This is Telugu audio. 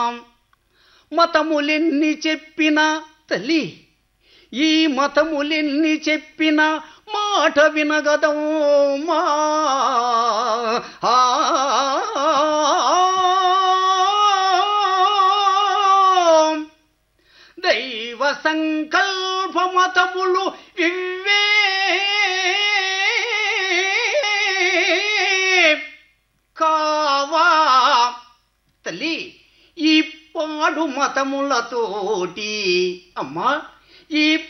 మతములెన్ని చెప్పినా తల్లి ఈ మతములెన్ని చెప్పిన మాట వినగదమ్మా ఆ దైవ సంకల్ప మతములు ఇవే కావా తల్లి ఈ పాడు మతములతోటి అమ్మా ఈ